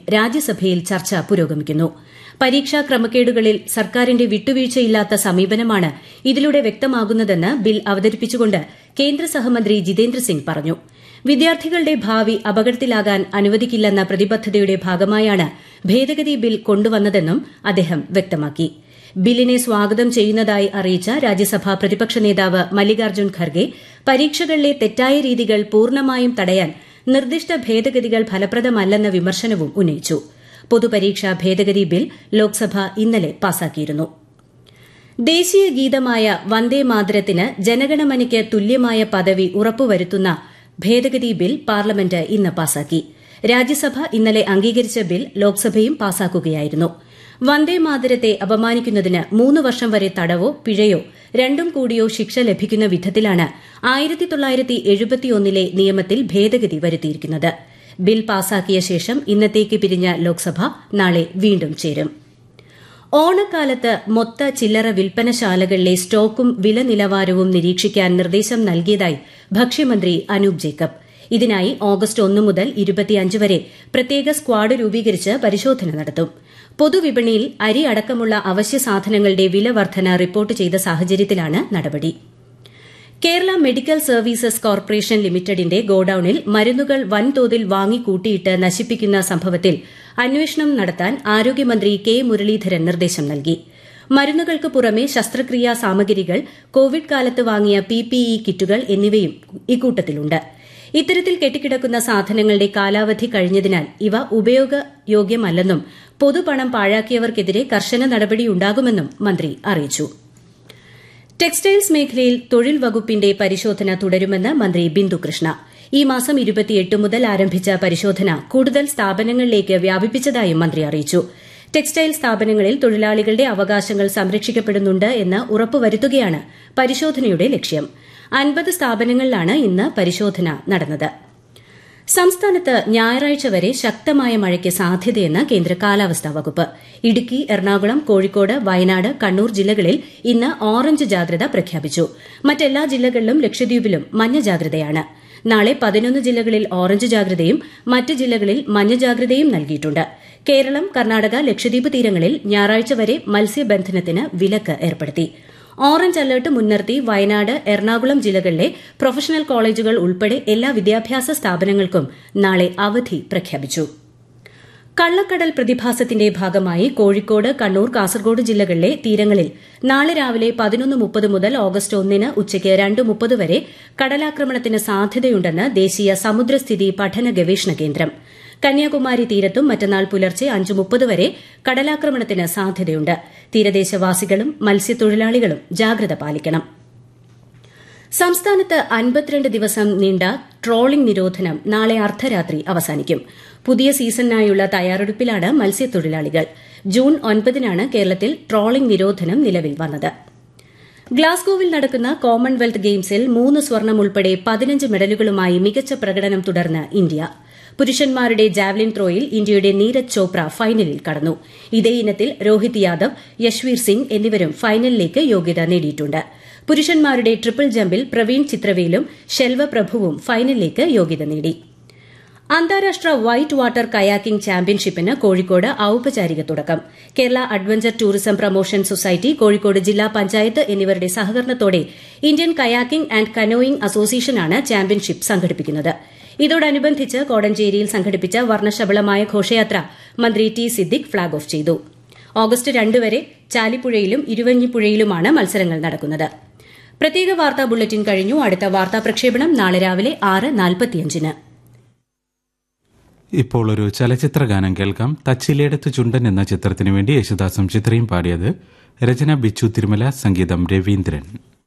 രാജ്യസഭയിൽ ചർച്ച പുരോഗമിക്കുന്നു പരീക്ഷാ ക്രമക്കേടുകളിൽ സർക്കാരിന്റെ വിട്ടുവീഴ്ചയില്ലാത്ത സമീപനമാണ് ഇതിലൂടെ വ്യക്തമാകുന്നതെന്ന് ബിൽ അവതരിപ്പിച്ചുകൊണ്ട് കേന്ദ്ര സഹമന്ത്രി ജിതേന്ദ്ര സിംഗ് പറഞ്ഞു വിദ്യാർത്ഥികളുടെ ഭാവി അപകടത്തിലാകാൻ അനുവദിക്കില്ലെന്ന പ്രതിബദ്ധതയുടെ ഭാഗമായാണ് ഭേദഗതി ബിൽ കൊണ്ടുവന്നതെന്നും അദ്ദേഹം വ്യക്തമാക്കി ബില്ലിനെ സ്വാഗതം ചെയ്യുന്നതായി അറിയിച്ച രാജ്യസഭാ പ്രതിപക്ഷ നേതാവ് മല്ലികാർജ്ജുൻ ഖർഗെ പരീക്ഷകളിലെ തെറ്റായ രീതികൾ പൂർണ്ണമായും തടയാൻ നിർദ്ദിഷ്ട ഭേദഗതികൾ ഫലപ്രദമല്ലെന്ന വിമർശനവും ഉന്നയിച്ചു പൊതുപരീക്ഷാ ഭേദഗതി ബിൽ ലോക്സഭ ഇന്നലെ പാസാക്കിയിരുന്നു ദേശീയ ഗീതമായ വന്ദേ മാതരത്തിന് ജനഗണമനയ്ക്ക് തുല്യമായ പദവി ഉറപ്പുവരുത്തുന്ന ഭേദഗതി ബിൽ പാർലമെന്റ് ഇന്ന് പാസാക്കി രാജ്യസഭ ഇന്നലെ അംഗീകരിച്ച ബിൽ ലോക്സഭയും പാസാക്കുകയായിരുന്നു വന്ദേ മാതരത്തെ അപമാനിക്കുന്നതിന് മൂന്ന് വർഷം വരെ തടവോ പിഴയോ രണ്ടും കൂടിയോ ശിക്ഷ ലഭിക്കുന്ന വിധത്തിലാണ് ആയിരത്തി തൊള്ളായിരത്തി എഴുപത്തിയൊന്നിലെ നിയമത്തിൽ ഭേദഗതി വരുത്തിയിരിക്കുന്നത് ബിൽ പാസാക്കിയ ശേഷം ഇന്നത്തേക്ക് പിരിഞ്ഞ ലോക്സഭ നാളെ വീണ്ടും ചേരും ഓണക്കാലത്ത് മൊത്ത ചില്ലറ വിൽപ്പനശാലകളിലെ സ്റ്റോക്കും വില നിലവാരവും നിരീക്ഷിക്കാൻ നിർദ്ദേശം നൽകിയതായി ഭക്ഷ്യമന്ത്രി അനൂപ് ജേക്കബ് ഇതിനായി ഓഗസ്റ്റ് ഒന്ന് മുതൽ ഇരുപത്തിയഞ്ച് വരെ പ്രത്യേക സ്ക്വാഡ് രൂപീകരിച്ച് പരിശോധന നടത്തും പൊതുവിപണിയിൽ അരി അടക്കമുള്ള അവശ്യ സാധനങ്ങളുടെ വില വർധന റിപ്പോർട്ട് ചെയ്ത സാഹചര്യത്തിലാണ് നടപടി കേരള മെഡിക്കൽ സർവീസസ് കോർപ്പറേഷൻ ലിമിറ്റഡിന്റെ ഗോഡൌണിൽ മരുന്നുകൾ വൻതോതിൽ വാങ്ങിക്കൂട്ടിയിട്ട് നശിപ്പിക്കുന്ന സംഭവത്തിൽ അന്വേഷണം നടത്താൻ ആരോഗ്യമന്ത്രി കെ മുരളീധരൻ നിർദ്ദേശം നൽകി മരുന്നുകൾക്ക് പുറമെ ശസ്ത്രക്രിയാ സാമഗ്രികൾ കോവിഡ് കാലത്ത് വാങ്ങിയ പിപിഇ കിറ്റുകൾ എന്നിവയും ഇക്കൂട്ടത്തിലുണ്ട് ഇത്തരത്തിൽ കെട്ടിക്കിടക്കുന്ന സാധനങ്ങളുടെ കാലാവധി കഴിഞ്ഞതിനാൽ ഇവ ഉപയോഗയോഗ്യമല്ലെന്നും പൊതുപണം പാഴാക്കിയവർക്കെതിരെ കർശന നടപടിയുണ്ടാകുമെന്നും മന്ത്രി അറിയിച്ചു ടെക്സ്റ്റൈൽസ് മേഖലയിൽ തൊഴിൽ വകുപ്പിന്റെ പരിശോധന തുടരുമെന്ന് മന്ത്രി ബിന്ദു കൃഷ്ണ ഈ മാസം ഇരുപത്തിയെട്ട് മുതൽ ആരംഭിച്ച പരിശോധന കൂടുതൽ സ്ഥാപനങ്ങളിലേക്ക് വ്യാപിപ്പിച്ചതായും മന്ത്രി അറിയിച്ചു ടെക്സ്റ്റൈൽ സ്ഥാപനങ്ങളിൽ തൊഴിലാളികളുടെ അവകാശങ്ങൾ സംരക്ഷിക്കപ്പെടുന്നുണ്ട് എന്ന് ഉറപ്പുവരുത്തുകയാണ് പരിശോധനയുടെ ലക്ഷ്യം അൻപത് സ്ഥാപനങ്ങളിലാണ് ഇന്ന് പരിശോധന നടന്നത് സംസ്ഥാനത്ത് ഞായറാഴ്ച വരെ ശക്തമായ മഴയ്ക്ക് സാധ്യതയെന്ന് കേന്ദ്ര കാലാവസ്ഥാ വകുപ്പ് ഇടുക്കി എറണാകുളം കോഴിക്കോട് വയനാട് കണ്ണൂർ ജില്ലകളിൽ ഇന്ന് ഓറഞ്ച് ജാഗ്രത പ്രഖ്യാപിച്ചു മറ്റെല്ലാ ജില്ലകളിലും ലക്ഷദ്വീപിലും മഞ്ഞ ജാഗ്രതയാണ് നാളെ പതിനൊന്ന് ജില്ലകളിൽ ഓറഞ്ച് ജാഗ്രതയും മറ്റ് ജില്ലകളിൽ മഞ്ഞ ജാഗ്രതയും നൽകിയിട്ടുണ്ട് കേരളം കർണാടക ലക്ഷദ്വീപ് തീരങ്ങളിൽ ഞായറാഴ്ച വരെ മത്സ്യബന്ധനത്തിന് വിലക്ക് ഏർപ്പെടുത്തി ഓറഞ്ച് അലർട്ട് മുൻനിർത്തി വയനാട് എറണാകുളം ജില്ലകളിലെ പ്രൊഫഷണൽ കോളേജുകൾ ഉൾപ്പെടെ എല്ലാ വിദ്യാഭ്യാസ സ്ഥാപനങ്ങൾക്കും നാളെ അവധി പ്രഖ്യാപിച്ചു കള്ളക്കടൽ പ്രതിഭാസത്തിന്റെ ഭാഗമായി കോഴിക്കോട് കണ്ണൂർ കാസർഗോഡ് ജില്ലകളിലെ തീരങ്ങളിൽ നാളെ രാവിലെ പതിനൊന്ന് മുപ്പത് മുതൽ ഓഗസ്റ്റ് ഒന്നിന് ഉച്ചയ്ക്ക് രണ്ട് മുപ്പത് വരെ കടലാക്രമണത്തിന് സാധ്യതയുണ്ടെന്ന് ദേശീയ സമുദ്രസ്ഥിതി പഠന ഗവേഷണ കേന്ദ്രം കന്യാകുമാരി തീരത്തും മറ്റന്നാൾ പുലർച്ചെ അഞ്ച് മുപ്പത് വരെ കടലാക്രമണത്തിന് സാധ്യതയുണ്ട് തീരദേശവാസികളും മത്സ്യത്തൊഴിലാളികളും ജാഗ്രത പാലിക്കണം സംസ്ഥാനത്ത് അൻപത്തിരണ്ട് ദിവസം നീണ്ട ട്രോളിംഗ് നിരോധനം നാളെ അർദ്ധരാത്രി അവസാനിക്കും പുതിയ സീസണിനായുള്ള തയ്യാറെടുപ്പിലാണ് മത്സ്യത്തൊഴിലാളികൾ ജൂൺ ഒൻപതിനാണ് കേരളത്തിൽ ട്രോളിംഗ് നിരോധനം നിലവിൽ വന്നത് ഗ്ലാസ്ഗോവിൽ നടക്കുന്ന കോമൺവെൽത്ത് ഗെയിംസിൽ മൂന്ന് സ്വർണം ഉൾപ്പെടെ പതിനഞ്ച് മെഡലുകളുമായി മികച്ച പ്രകടനം തുടർന്ന് ഇന്ത്യ പുരുഷന്മാരുടെ ജാവലിൻ ത്രോയിൽ ഇന്ത്യയുടെ നീരജ് ചോപ്ര ഫൈനലിൽ കടന്നു ഇതേ ഇനത്തിൽ രോഹിത് യാദവ് യശ്വീർ സിംഗ് എന്നിവരും ഫൈനലിലേക്ക് യോഗ്യത നേടിയിട്ടുണ്ട് പുരുഷന്മാരുടെ ട്രിപ്പിൾ ജമ്പിൽ പ്രവീൺ ചിത്രവേലും ശെൽവ പ്രഭുവും ഫൈനലിലേക്ക് യോഗ്യത നേടി അന്താരാഷ്ട്ര വൈറ്റ് വാട്ടർ കയാക്കിംഗ് ചാമ്പ്യൻഷിപ്പിന് കോഴിക്കോട് ഔപചാരിക തുടക്കം Kerala adventure tourism promotion society Kozhikode ജില്ലാ പഞ്ചായത്ത് എന്നിവരുടെ സഹകരണത്തോടെ ഇന്ത്യൻ കയാക്കിംഗ് ആൻഡ് കനോയിംഗ് അസോസിയേഷനാണ് ചാമ്പ്യൻഷിപ്പ് സംഘടിപ്പിക്കുന്നത് ഇതോടനുബന്ധിച്ച് കോടഞ്ചേരിയിൽ സംഘടിപ്പിച്ച വർണ്ണശബളമായ ഘോഷയാത്ര മന്ത്രി ടി സിദ്ദിഖ് ഫ്ളാഗ് ഓഫ് ചെയ്തു ഓഗസ്റ്റ് രണ്ട് വരെ ചാലിപ്പുഴയിലും ഇരുവഞ്ഞിപ്പുഴയിലുമാണ് മത്സരങ്ങൾ നടക്കുന്നത് പ്രത്യേക വാർത്താ ബുള്ളറ്റിൻ കഴിഞ്ഞു അടുത്ത വാർത്താ പ്രക്ഷേപണം നാളെ രാവിലെ ആറ് നാൽപ്പത്തിയഞ്ചിന് ഇപ്പോൾ ഒരു ചലച്ചിത്ര ഗാനം കേൾക്കാം തച്ചിലേടത്ത് ചുണ്ടൻ എന്ന ചിത്രത്തിനു വേണ്ടി യേശുദാസും ചിത്രയും പാടിയത് രചന ബിച്ചു തിരുമല സംഗീതം രവീന്ദ്രൻ